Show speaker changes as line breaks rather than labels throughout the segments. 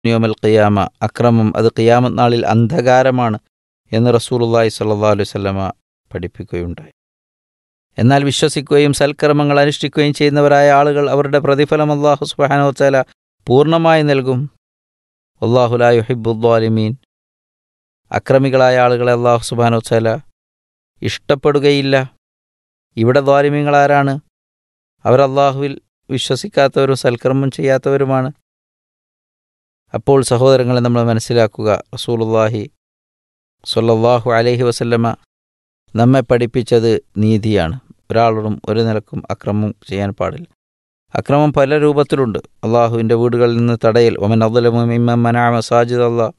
നിയോമൽ ഖിയാമ അക്രമം അത് ഖിയാമത്ത് നാളിൽ അന്ധകാരമാണ് എന്ന് റസൂലുള്ളാഹി സ്വല്ലല്ലാഹു അലൈഹി വസല്ലമ പഠിപ്പിക്കുകയുണ്ടായി എന്നാൽ വിശ്വസിക്കുകയും സൽക്കർമ്മങ്ങൾ അനുഷ്ഠിക്കുകയും ചെയ്യുന്നവരായ ആളുകൾ അവരുടെ പ്രതിഫലം അള്ളാഹു സുബ്ഹാനഹു വതആല പൂർണ്ണമായി നൽകും അള്ളാഹു ലാ യുഹിബ്ബുദ്ദാലിമീൻ അക്രമികളായ ആളുകളെ അള്ളാഹു സുബ്ഹാനഹു വതആല ഇഷ്ടപ്പെടുകയില്ല ഇവിടെ ദ്വാലിമീങ്ങൾ ആരാണ് അവർ അള്ളാഹുവിൽ വിശ്വസിക്കാത്തവരും സൽക്കർമ്മം ചെയ്യാത്തവരുമാണ് അപ്പോൾ സഹോദരങ്ങളെ നമ്മൾ മനസ്സിലാക്കുക റസൂലുള്ളാഹി സ്വല്ലല്ലാഹു അലൈഹി വസല്ലമ നമ്മെ പഠിപ്പിച്ചത് നീതിയാണ് ഒരാളോടും ഒരു നിലക്കും അക്രമം ചെയ്യാൻ പാടില്ല അക്രമം പല രൂപത്തിലുണ്ട് അള്ളാഹുവിൻ്റെ വീടുകളിൽ നിന്ന് തടയൽ ഒമൻ അബ്ദുലമന മസാജിദ് അള്ളാഹ്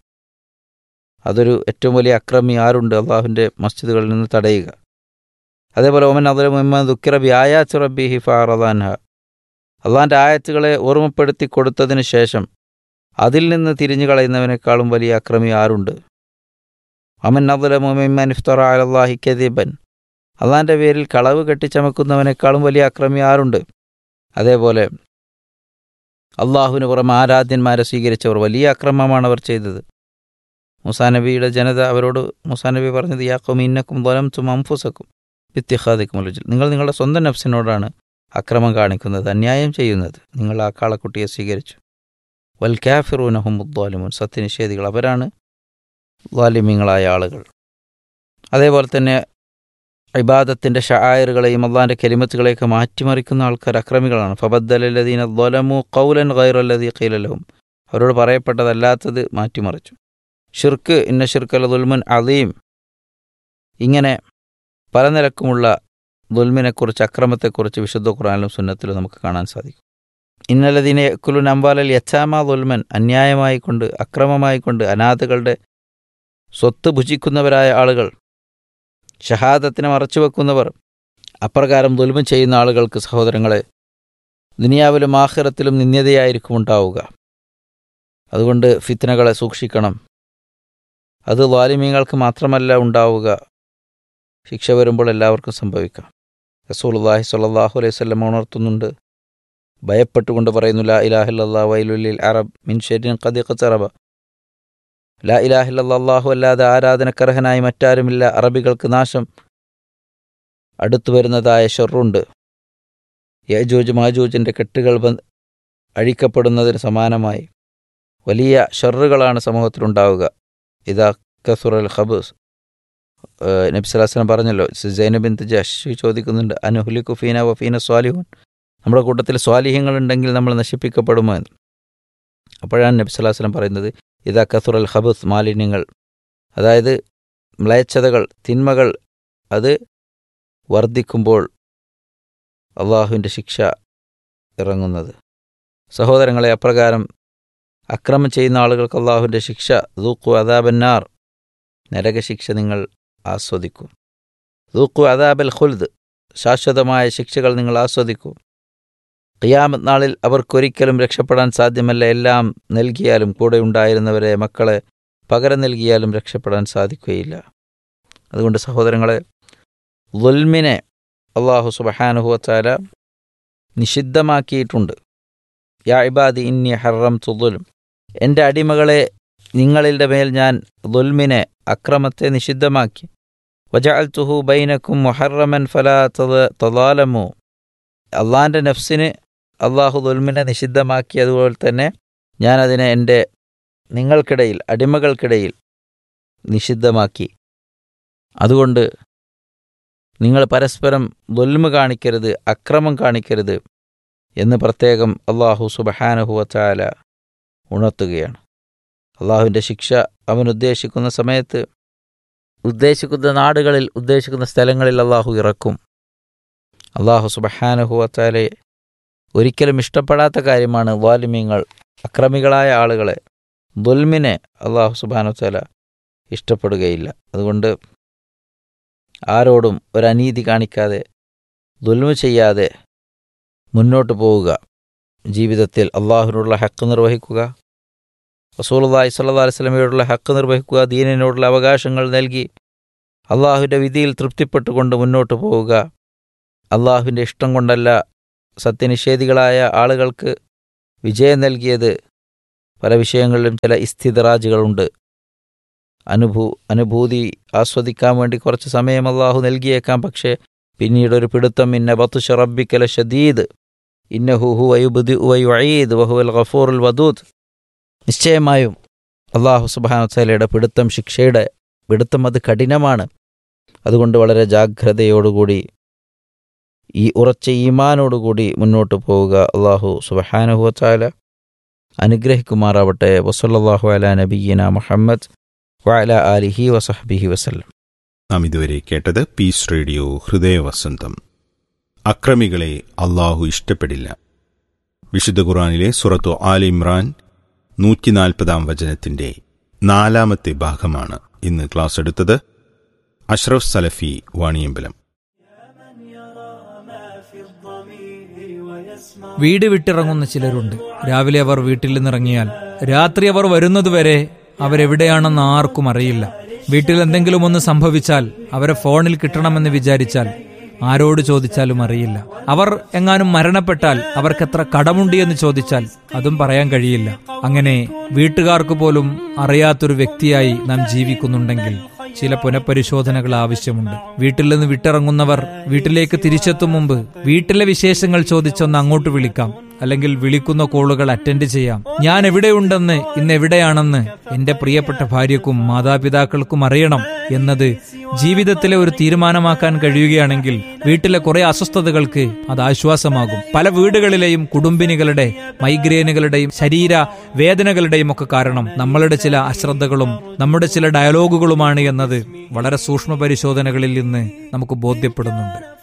അതൊരു ഏറ്റവും വലിയ അക്രമി ആരുണ്ട് അള്ളാഹുവിൻ്റെ മസ്ജിദുകളിൽ നിന്ന് തടയുക അതേപോലെ ഒമൻ അബ്ദുലമിമ്മ ദുഃഖിറബി ആയാച്ച് റബ്ബി ഹിഫാറദാൻഹ അള്ളാഹിൻ്റെ ആയത്തുകളെ ഓർമ്മപ്പെടുത്തി കൊടുത്തതിന് ശേഷം അതിൽ നിന്ന് തിരിഞ്ഞു കളയുന്നവനേക്കാളും വലിയ അക്രമി ആരുണ്ട് അമൻ അബ്ദുലമിമ്മൻ ഇഫ്തറ അലല്ലാഹി കദീബൻ അള്ളാഹിൻ്റെ പേരിൽ കളവ് കെട്ടിച്ചമക്കുന്നവനേക്കാളും വലിയ അക്രമി ആരുണ്ട് അതേപോലെ അള്ളാഹുവിന് പുറമെ ആരാധ്യന്മാരെ സ്വീകരിച്ചവർ വലിയ അക്രമമാണ് അവർ ചെയ്തത് മുസാനബിയുടെ ജനത അവരോട് മുസാനബി പറഞ്ഞത് യാക്കും ഇന്നക്കും ദ്വലം തും അംഫുസക്കും വിത്യഹാദിക്കും അലുജിൽ നിങ്ങൾ നിങ്ങളുടെ സ്വന്തം നഫ്സിനോടാണ് അക്രമം കാണിക്കുന്നത് അന്യായം ചെയ്യുന്നത് നിങ്ങൾ ആ കാളക്കുട്ടിയെ സ്വീകരിച്ചു വൽ കാഫിറൂനഹും ഉദ്വാലിമുൻ സത്യനിഷേധികൾ അവരാണ് ദ്വാലിമ്യങ്ങളായ ആളുകൾ അതേപോലെ തന്നെ ഇബാദത്തിൻ്റെ ഷായറുകളെയും അള്ളാഹിൻ്റെ കെലിമത്തുകളെയൊക്കെ മാറ്റിമറിക്കുന്ന ആൾക്കാർ അക്രമികളാണ് ഫബദ്ദലല്ലദീന ദ്വലമു കൗലൻ ഗൈറല്ലദീ ഖൈലലഹും അവരോട് പറയപ്പെട്ടതല്ലാത്തത് മാറ്റിമറിച്ചു ഷിർക്ക് ഇന്ന ഷിർക്കല ദുൽമുൻ അലീം ഇങ്ങനെ പല നിലക്കുമുള്ള ദുൽമിനെക്കുറിച്ച് അക്രമത്തെക്കുറിച്ച് വിശുദ്ധ ഖുറാനിലും സുന്നത്തിലും നമുക്ക് കാണാൻ സാധിക്കും ഇന്നലതിനെ കുലു നമ്പാലൽ യച്ചാമ ദുൽമൻ അന്യായമായി കൊണ്ട് അക്രമമായി കൊണ്ട് അനാഥകളുടെ സ്വത്ത് ഭുജിക്കുന്നവരായ ആളുകൾ ഷഹാദത്തിനെ മറച്ചുവെക്കുന്നവർ അപ്രകാരം ദുൽമ ചെയ്യുന്ന ആളുകൾക്ക് സഹോദരങ്ങളെ ദുനിയാവിലും ആഖിറത്തിലും നിന്ദ്യതയായിരിക്കും ഉണ്ടാവുക അതുകൊണ്ട് ഫിത്നകളെ സൂക്ഷിക്കണം അത് വാലിമീങ്ങൾക്ക് മാത്രമല്ല ഉണ്ടാവുക ശിക്ഷ വരുമ്പോൾ എല്ലാവർക്കും സംഭവിക്കാം റസൂലുള്ളാഹി സ്വല്ലല്ലാഹു അലൈഹി വസല്ലം ഉണർത്തുന്നുണ്ട് ഭയപ്പെട്ടുകൊണ്ട് പറയുന്നു ലാ ഇലാഹില്ലല്ലാഹു വൈലുലിൽ അറബ് മിൻ ഷെരിൻ ഖദി ഖത്തറബ ലാ ഇലാഹില്ലല്ലാഹു അല്ലാതെ ആരാധനക്കർഹനായി മറ്റാരുമില്ല അറബികൾക്ക് നാശം അടുത്തു വരുന്നതായ ഷെറുണ്ട് യജൂജ് മാജൂജിൻ്റെ കെട്ടുകൾ അഴിക്കപ്പെടുന്നതിന് സമാനമായി വലിയ ഷെറുകളാണ് സമൂഹത്തിലുണ്ടാവുക ഇതാ കസുറൽ ഖബൂസ് നബ്സലാസ്ലം പറഞ്ഞല്ലോ സൈനബിൻ ജഷ് ചോദിക്കുന്നുണ്ട് അനുഹുലിക്കു ഫീന വഫീന സ്വാലിഹുൻ നമ്മുടെ കൂട്ടത്തിൽ സ്വാലിഹ്യങ്ങളുണ്ടെങ്കിൽ നമ്മൾ നശിപ്പിക്കപ്പെടുമോ എന്ന് അപ്പോഴാണ് നബ്സലാസ്ലം പറയുന്നത് ഇതാ കസുറൽ ഹബുസ് മാലിന്യങ്ങൾ അതായത് മ്ലേച്ഛതകൾ തിന്മകൾ അത് വർദ്ധിക്കുമ്പോൾ അള്ളാഹുവിൻ്റെ ശിക്ഷ ഇറങ്ങുന്നത് സഹോദരങ്ങളെ അപ്രകാരം അക്രമം ചെയ്യുന്ന ആളുകൾക്ക് അള്ളാഹുവിൻ്റെ ശിക്ഷ ദൂക്കു അദാബന്നാർ നരകശിക്ഷ നിങ്ങൾ ആസ്വദിക്കൂ ദൂക്കു അദാബൽ ഖുൽദ് ശാശ്വതമായ ശിക്ഷകൾ നിങ്ങൾ ആസ്വദിക്കൂ ഖിയാമത്ത് നാളിൽ അവർക്കൊരിക്കലും രക്ഷപ്പെടാൻ സാധ്യമല്ല എല്ലാം നൽകിയാലും കൂടെ ഉണ്ടായിരുന്നവരെ മക്കളെ പകരം നൽകിയാലും രക്ഷപ്പെടാൻ സാധിക്കുകയില്ല അതുകൊണ്ട് സഹോദരങ്ങളെ ലുൽമിനെ അള്ളാഹു സുബഹാനുഹുവച്ചാല നിഷിദ്ധമാക്കിയിട്ടുണ്ട് യാ ഇബാദി ഇന്നി ഹറം തുലുലും എൻ്റെ അടിമകളെ നിങ്ങളുടെ മേൽ ഞാൻ ദുൽമിനെ അക്രമത്തെ നിഷിദ്ധമാക്കി വജാൽ തുഹു ബൈനക്കും മൊഹറമൻ ഫലാ തലാലമോ അള്ളാഹിൻ്റെ നഫ്സിന് അള്ളാഹു ദുൽമിനെ നിഷിദ്ധമാക്കി അതുപോലെ തന്നെ ഞാനതിനെ എൻ്റെ നിങ്ങൾക്കിടയിൽ അടിമകൾക്കിടയിൽ നിഷിദ്ധമാക്കി അതുകൊണ്ട് നിങ്ങൾ പരസ്പരം ദുൽമ കാണിക്കരുത് അക്രമം കാണിക്കരുത് എന്ന് പ്രത്യേകം അള്ളാഹു സുബഹാനഹുവച്ചാല ഉണർത്തുകയാണ് അള്ളാഹുവിൻ്റെ ശിക്ഷ അവൻ ഉദ്ദേശിക്കുന്ന സമയത്ത് ഉദ്ദേശിക്കുന്ന നാടുകളിൽ ഉദ്ദേശിക്കുന്ന സ്ഥലങ്ങളിൽ അള്ളാഹു ഇറക്കും അള്ളാഹു സുബഹാനഹുവച്ചാലെ ഒരിക്കലും ഇഷ്ടപ്പെടാത്ത കാര്യമാണ് വാലിമ്യങ്ങൾ അക്രമികളായ ആളുകളെ ദുൽമിനെ അള്ളാഹു സുബാനുവച്ചാല ഇഷ്ടപ്പെടുകയില്ല അതുകൊണ്ട് ആരോടും ഒരനീതി കാണിക്കാതെ ദുൽമ ചെയ്യാതെ മുന്നോട്ട് പോവുക ജീവിതത്തിൽ അള്ളാഹുവിനുള്ള ഹക്ക് നിർവഹിക്കുക റസൂലുള്ളാഹി സ്വല്ലല്ലാഹി അലൈഹി വസല്ലമയോടുള്ള ഹക്ക് നിർവഹിക്കുക ദീനിനോടുള്ള അവകാശങ്ങൾ നൽകി അള്ളാഹുവിൻ്റെ വിധിയിൽ തൃപ്തിപ്പെട്ടുകൊണ്ട് മുന്നോട്ട് പോവുക അള്ളാഹുവിൻ്റെ ഇഷ്ടം കൊണ്ടല്ല സത്യനിഷേധികളായ ആളുകൾക്ക് വിജയം നൽകിയത് പല വിഷയങ്ങളിലും ചില ഇസ്ഥിതറാജുകളുണ്ട് അനുഭൂ അനുഭൂതി ആസ്വദിക്കാൻ വേണ്ടി കുറച്ച് സമയം അള്ളാഹു നൽകിയേക്കാം പക്ഷേ പിന്നീട് ഒരു പിടുത്തം ഇന്ന ബത്തുഷ റബ്ബിക്കല ഷദീദ് ഇന്നഹു വയുബുദി വയുഈദ് വഹുവൽ ഗഫൂറുൽ വദൂദ് നിശ്ചയമായും അള്ളാഹു സുബാനുസലയുടെ പിടുത്തം ശിക്ഷയുടെ പിടുത്തം അത് കഠിനമാണ് അതുകൊണ്ട് വളരെ ജാഗ്രതയോടുകൂടി ഈ ഉറച്ച ഈമാനോടുകൂടി മുന്നോട്ട് പോവുക അള്ളാഹു സുബഹാനുഹുവച്ചാല അനുഗ്രഹിക്കുമാറാവട്ടെ വസല്ലാഹു അല നബീന മുഹമ്മദ് വഅല ആലിഹി വസഹബിഹി വസല്ലം
നാം ഇതുവരെ കേട്ടത് പീസ് റേഡിയോ ഹൃദയവസന്തം അക്രമികളെ അള്ളാഹു ഇഷ്ടപ്പെടില്ല വിശുദ്ധ ഖുറാനിലെ സുറത്തു ആൽ ഇമ്രാൻ നൂറ്റിനാൽപ്പതാം വചനത്തിന്റെ നാലാമത്തെ ഭാഗമാണ് ഇന്ന് ക്ലാസ് എടുത്തത് അഷ്റഫ് സലഫി വാണിയമ്പലം
വീട് വിട്ടിറങ്ങുന്ന ചിലരുണ്ട് രാവിലെ അവർ വീട്ടിൽ നിന്നിറങ്ങിയാൽ രാത്രി അവർ വരുന്നതുവരെ അവരെവിടെയാണെന്ന് ആർക്കും അറിയില്ല വീട്ടിൽ എന്തെങ്കിലും ഒന്ന് സംഭവിച്ചാൽ അവരെ ഫോണിൽ കിട്ടണമെന്ന് വിചാരിച്ചാൽ ആരോട് ചോദിച്ചാലും അറിയില്ല അവർ എങ്ങാനും മരണപ്പെട്ടാൽ അവർക്ക് എത്ര കടമുണ്ട് എന്ന് ചോദിച്ചാൽ അതും പറയാൻ കഴിയില്ല അങ്ങനെ വീട്ടുകാർക്ക് പോലും അറിയാത്തൊരു വ്യക്തിയായി നാം ജീവിക്കുന്നുണ്ടെങ്കിൽ ചില പുനഃപരിശോധനകൾ ആവശ്യമുണ്ട് വീട്ടിൽ നിന്ന് വിട്ടിറങ്ങുന്നവർ വീട്ടിലേക്ക് തിരിച്ചെത്തും മുമ്പ് വീട്ടിലെ വിശേഷങ്ങൾ ചോദിച്ചൊന്ന് അങ്ങോട്ട് വിളിക്കാം അല്ലെങ്കിൽ വിളിക്കുന്ന കോളുകൾ അറ്റൻഡ് ചെയ്യാം ഞാൻ എവിടെയുണ്ടെന്ന് ഇന്ന് എവിടെയാണെന്ന് എന്റെ പ്രിയപ്പെട്ട ഭാര്യക്കും മാതാപിതാക്കൾക്കും അറിയണം എന്നത് ജീവിതത്തിലെ ഒരു തീരുമാനമാക്കാൻ കഴിയുകയാണെങ്കിൽ വീട്ടിലെ കുറെ അസ്വസ്ഥതകൾക്ക് അത് ആശ്വാസമാകും പല വീടുകളിലെയും കുടുംബിനികളുടെ മൈഗ്രെയിനുകളുടെയും ശരീര വേദനകളുടെയും ഒക്കെ കാരണം നമ്മളുടെ ചില അശ്രദ്ധകളും നമ്മുടെ ചില ഡയലോഗുകളുമാണ് എന്നത് വളരെ സൂക്ഷ്മ പരിശോധനകളിൽ നിന്ന് നമുക്ക് ബോധ്യപ്പെടുന്നുണ്ട്